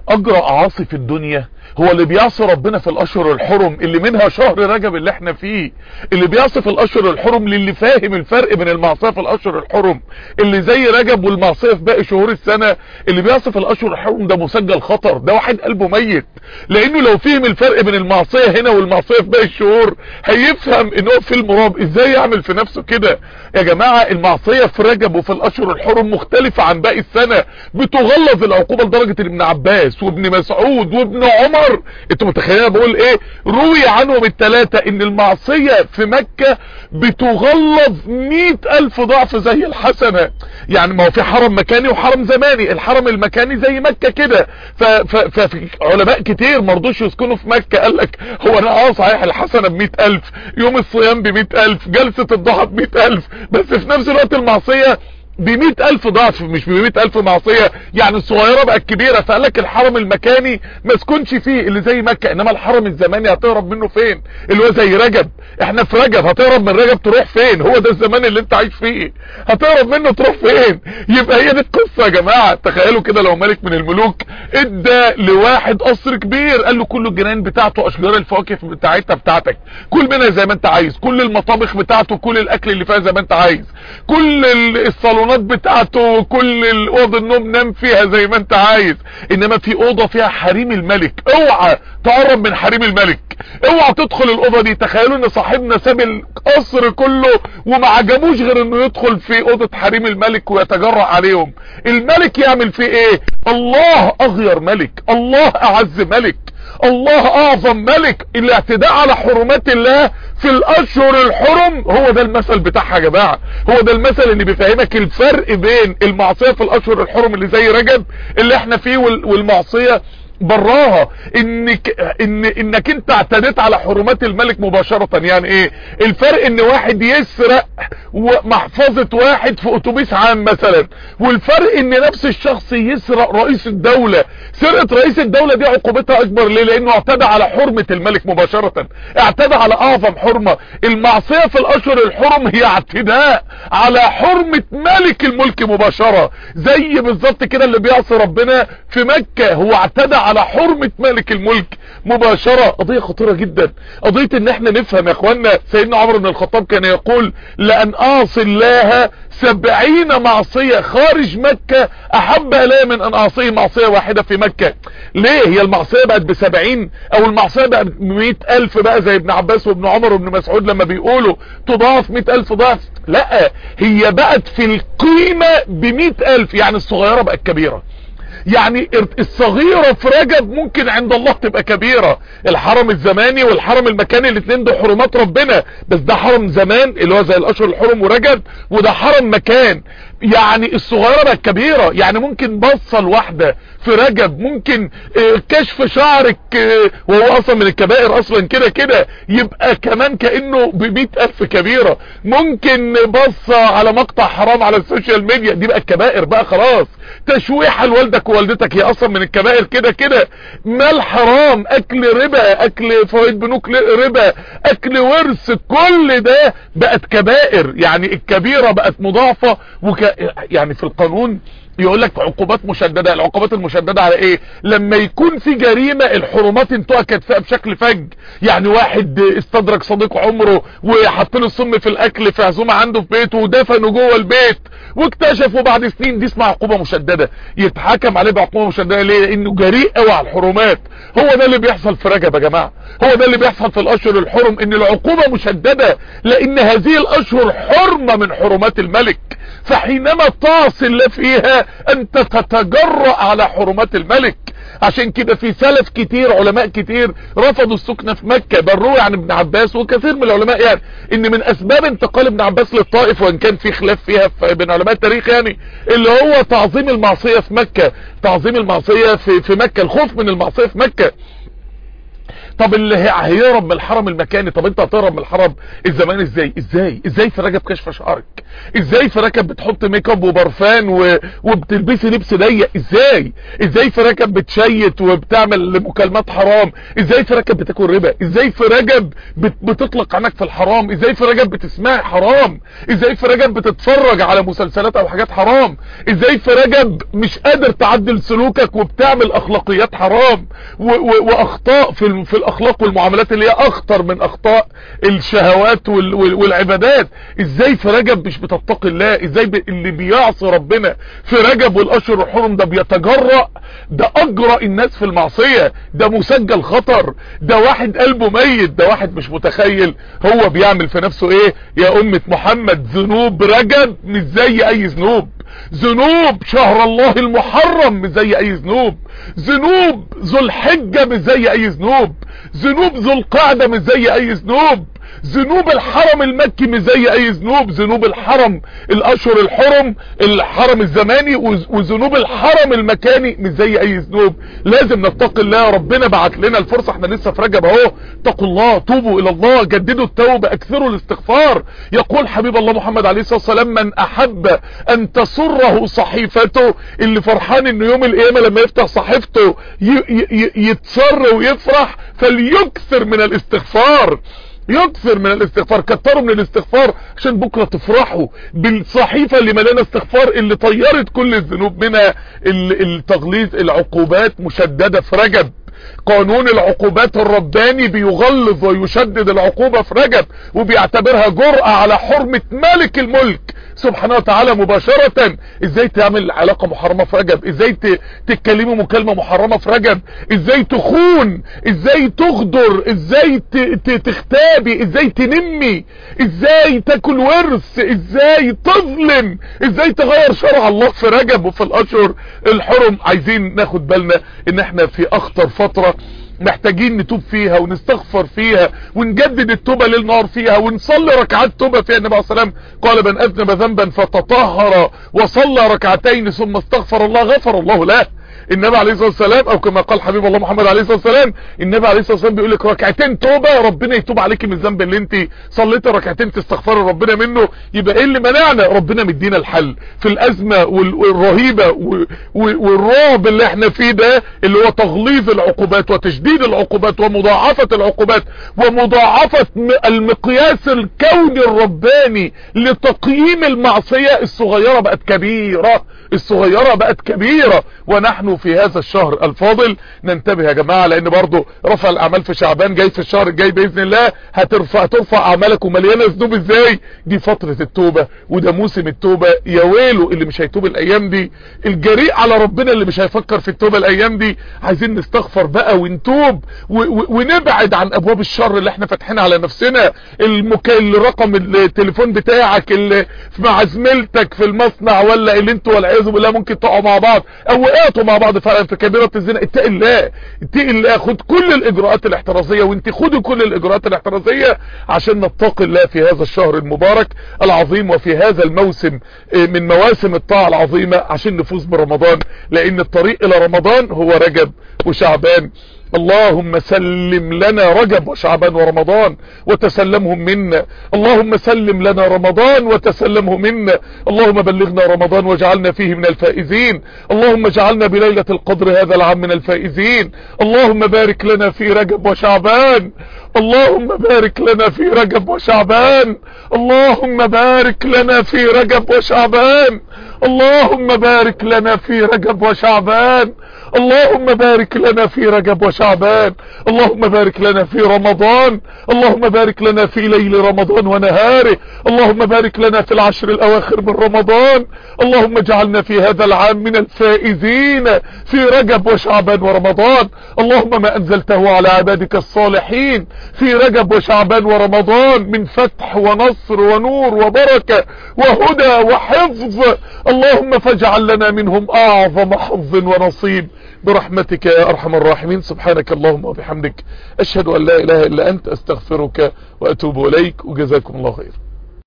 اجرى اعاصي في الدنيا هو اللي بيعصي ربنا في الاشهر الحرم اللي منها شهر رجب اللي احنا فيه اللي بيعصي في الاشهر الحرم للي فاهم الفرق بين المعصيه في الاشهر الحرم اللي زي رجب والمعصيه في باقي شهور السنه اللي بيعصي في الاشهر الحرم ده مسجل خطر ده واحد قلبه ميت لانه لو فهم الفرق بين المعصيه هنا والمعصيه في باقي الشهور هيفهم ان هو في المراب ازاي يعمل في نفسه كده يا جماعه المعصيه في رجب وفي الاشهر الحرم مختلفه عن باقي السنه بتغلظ العقوبه لدرجه ان ابن عباس وابن مسعود وابن عمر انتوا متخيلين بقول ايه روي عنهم الثلاثه ان المعصيه في مكه بتغلظ مئة الف ضعف زي الحسنه يعني ما هو في حرم مكاني وحرم زماني الحرم المكاني زي مكه كده ففي علماء كتير مرضوش يسكنوا في مكه قال لك هو انا اه صحيح الحسنه ب الف يوم الصيام ب الف جلسه الضحى ب الف بس في نفس الوقت المعصيه بمئة الف ضعف مش بمئة الف معصية يعني الصغيرة بقت كبيرة فقال لك الحرم المكاني ما سكنش فيه اللي زي مكة انما الحرم الزماني هتهرب منه فين اللي هو زي رجب احنا في رجب هتهرب من رجب تروح فين هو ده الزمان اللي انت عايش فيه هتهرب منه تروح فين يبقى هي دي القصة يا جماعة تخيلوا كده لو ملك من الملوك ادى لواحد قصر كبير قال له كل الجنان بتاعته اشجار الفواكه بتاعتها بتاعتك كل منها زي ما انت عايز كل المطابخ بتاعته كل الاكل اللي فيها زي ما انت عايز كل الصالون الصالونات بتاعته كل الاوضه النوم نام فيها زي ما انت عايز انما في اوضه فيها حريم الملك اوعى تقرب من حريم الملك اوعى تدخل الاوضه دي تخيلوا ان صاحبنا ساب القصر كله وما عجبوش غير انه يدخل في اوضه حريم الملك ويتجرأ عليهم الملك يعمل فيه ايه الله اغير ملك الله اعز ملك الله اعظم ملك الاعتداء على حرمات الله في الاشهر الحرم هو ده المثل بتاعها يا جماعه هو ده المثل اللي بيفهمك الفرق بين المعصيه في الاشهر الحرم اللي زي رجب اللي احنا فيه والمعصيه براها انك ان انك انت اعتديت على حرمات الملك مباشرة يعني ايه الفرق ان واحد يسرق محفظة واحد في اتوبيس عام مثلا والفرق ان نفس الشخص يسرق رئيس الدولة سرقة رئيس الدولة دي عقوبتها اكبر ليه لانه اعتدى على حرمة الملك مباشرة اعتدى على اعظم حرمة المعصية في الاشهر الحرم هي اعتداء على حرمة ملك الملك مباشرة زي بالظبط كده اللي بيعصي ربنا في مكة هو اعتدى على حرمة مالك الملك مباشرة قضية خطيرة جدا قضية ان احنا نفهم يا اخوانا سيدنا عمر بن الخطاب كان يقول لان اعصي الله سبعين معصية خارج مكة احب الي من ان اعصيه معصية واحدة في مكة ليه هي المعصية بقت بسبعين او المعصية بقت بمئة الف بقى زي ابن عباس وابن عمر وابن مسعود لما بيقولوا تضاف مئة الف ضعف لا هي بقت في القيمة بمئة الف يعني الصغيرة بقت كبيرة يعني الصغيرة في رجب ممكن عند الله تبقى كبيرة الحرم الزماني والحرم المكاني الاثنين ده حرمات ربنا بس ده حرم زمان اللي هو زي الاشهر الحرم ورجب وده حرم مكان يعني الصغيرة بقت كبيرة يعني ممكن بصة الواحدة في رجب ممكن كشف شعرك وهو اصلا من الكبائر اصلا كده كده يبقى كمان كأنه بمئة الف كبيرة ممكن بصة على مقطع حرام على السوشيال ميديا دي بقى الكبائر بقى خلاص تشويح لوالدك ووالدتك هي اصلا من الكبائر كده كده مال حرام اكل ربا اكل فوائد بنوك ربا اكل ورث كل ده بقت كبائر يعني الكبيرة بقت مضاعفة وك يعني في القانون يقول لك عقوبات مشددة العقوبات المشددة على ايه لما يكون في جريمة الحرمات انتهكت فيها بشكل فج يعني واحد استدرك صديق عمره وحط له السم في الاكل في عزومة عنده في بيته ودفنه جوه البيت واكتشفوا بعد سنين دي اسمها عقوبة مشددة يتحكم عليه بعقوبة مشددة ليه لانه جريء قوي على الحرمات هو ده اللي بيحصل في رجب يا جماعة هو ده اللي بيحصل في الاشهر الحرم ان العقوبة مشددة لان هذه الاشهر حرمة من حرمات الملك فحينما تعصي الله فيها انت تتجرأ على حرمات الملك عشان كده في سلف كتير علماء كتير رفضوا السكنة في مكة بل روي عن ابن عباس وكثير من العلماء يعني ان من اسباب انتقال ابن عباس للطائف وان كان في خلاف فيها بين علماء التاريخ يعني اللي هو تعظيم المعصية في مكة تعظيم المعصية في, في مكة الخوف من المعصية في مكة طب اللي هيهرب من الحرم المكاني طب انت هتهرب من الحرم الزمان ازاي ازاي ازاي في رجب كشف شعرك ازاي في رجب بتحط ميك اب وبرفان و... وبتلبسي لبس ضيق ازاي ازاي في رجب بتشيت وبتعمل مكالمات حرام ازاي في رجب بتاكل ربا ازاي في رجب بت... بتطلق عنك في الحرام ازاي في رجب بتسمعي حرام ازاي في رجب بتتفرج على مسلسلات او حاجات حرام ازاي في رجب مش قادر تعدل سلوكك وبتعمل اخلاقيات حرام و... و... واخطاء في ال... في الاخلاق والمعاملات اللي هي اخطر من اخطاء الشهوات وال... وال... والعبادات ازاي في رجب مش بتتقي الله ازاي ب... اللي بيعصي ربنا في رجب والاشهر الحرم ده بيتجرأ ده اجرأ الناس في المعصية ده مسجل خطر ده واحد قلبه ميت ده واحد مش متخيل هو بيعمل في نفسه ايه يا امة محمد ذنوب رجب مش زي اي ذنوب ذنوب شهر الله المحرم مش زي اي ذنوب ذنوب ذو الحجة مش زي اي ذنوب ذنوب ذو القعدة مش زي اي ذنوب ذنوب الحرم المكي مش زي اي ذنوب ذنوب الحرم الاشهر الحرم الحرم الزماني وذنوب الحرم المكاني مش زي اي ذنوب لازم نتقي الله ربنا بعت لنا الفرصة احنا لسه في رجب اهو اتقوا الله توبوا الى الله جددوا التوبة اكثروا الاستغفار يقول حبيب الله محمد عليه الصلاة والسلام من احب ان تسره صحيفته اللي فرحان انه يوم القيامة لما يفتح صحيفته يتسر ويفرح فليكثر من الاستغفار يكثر من الاستغفار كتروا من الاستغفار عشان بكرة تفرحوا بالصحيفة اللي مليانة استغفار اللي طيرت كل الذنوب منها التغليظ العقوبات مشددة في رجب قانون العقوبات الرباني بيغلظ ويشدد العقوبة في رجب وبيعتبرها جرأة على حرمة ملك الملك سبحانه وتعالى مباشرة ازاي تعمل علاقة محرمة في رجب ازاي تتكلمي مكالمة محرمة في رجب ازاي تخون ازاي تغدر ازاي تختابي ازاي تنمي ازاي تاكل ورث ازاي تظلم ازاي تغير شرع الله في رجب وفي الاشهر الحرم عايزين ناخد بالنا ان احنا في اخطر فترة محتاجين نتوب فيها ونستغفر فيها ونجدد التوبة ليل نهار فيها ونصلي ركعات توبة فيها النبي عليه السلام قال من اذنب ذنبا فتطهر وصلى ركعتين ثم استغفر الله غفر الله له النبي عليه الصلاه والسلام او كما قال حبيب الله محمد عليه الصلاه والسلام النبي عليه الصلاه والسلام بيقول لك ركعتين توبه ربنا يتوب عليك من الذنب اللي انت صليتي ركعتين تستغفري ربنا منه يبقى ايه اللي منعنا ربنا مدينا الحل في الازمه والرهيبه والرعب اللي احنا فيه ده اللي هو تغليظ العقوبات وتشديد العقوبات ومضاعفه العقوبات ومضاعفه المقياس الكوني الرباني لتقييم المعصيه الصغيره بقت كبيره الصغيره بقت كبيره ونحن في هذا الشهر الفاضل ننتبه يا جماعة لان برضو رفع الاعمال في شعبان جاي في الشهر الجاي باذن الله هترفع هترفع اعمالك ومليانه ذنوب ازاي دي فترة التوبة وده موسم التوبة يا ويله اللي مش هيتوب الايام دي الجريء على ربنا اللي مش هيفكر في التوبة الايام دي عايزين نستغفر بقى ونتوب ونبعد عن ابواب الشر اللي احنا فاتحينها على نفسنا المكال رقم التليفون بتاعك اللي مع زميلتك في المصنع ولا اللي انتوا والعياذ بالله ممكن تقعوا مع بعض او وقعتوا مع بعض فعلا في كبيرة الزنا اتقي الله اتقي الله خد كل الاجراءات الاحترازية وانت خدوا كل الاجراءات الاحترازية عشان نتقي الله في هذا الشهر المبارك العظيم وفي هذا الموسم من مواسم الطاعة العظيمة عشان نفوز برمضان لان الطريق الى رمضان هو رجب وشعبان اللهم سلم لنا رجب وشعبان ورمضان وتسلمهم منا اللهم سلم لنا رمضان وتسلمه منا اللهم بلغنا رمضان واجعلنا فيه من الفائزين اللهم اجعلنا بليلة القدر هذا العام من الفائزين اللهم بارك لنا في رجب وشعبان اللهم بارك لنا في رجب وشعبان اللهم بارك لنا في رجب وشعبان اللهم بارك لنا في رجب وشعبان اللهم بارك لنا في رجب وشعبان اللهم بارك لنا في رمضان اللهم بارك لنا في ليل رمضان ونهاره اللهم بارك لنا في العشر الاواخر من رمضان اللهم اجعلنا في هذا العام من الفائزين في رجب وشعبان ورمضان اللهم ما انزلته على عبادك الصالحين في رجب وشعبان ورمضان من فتح ونصر ونور وبركة وهدى وحفظ اللهم فاجعل لنا منهم اعظم حظ ونصيب برحمتك يا ارحم الراحمين سبحانك اللهم وبحمدك اشهد ان لا اله الا انت استغفرك واتوب اليك وجزاكم الله خير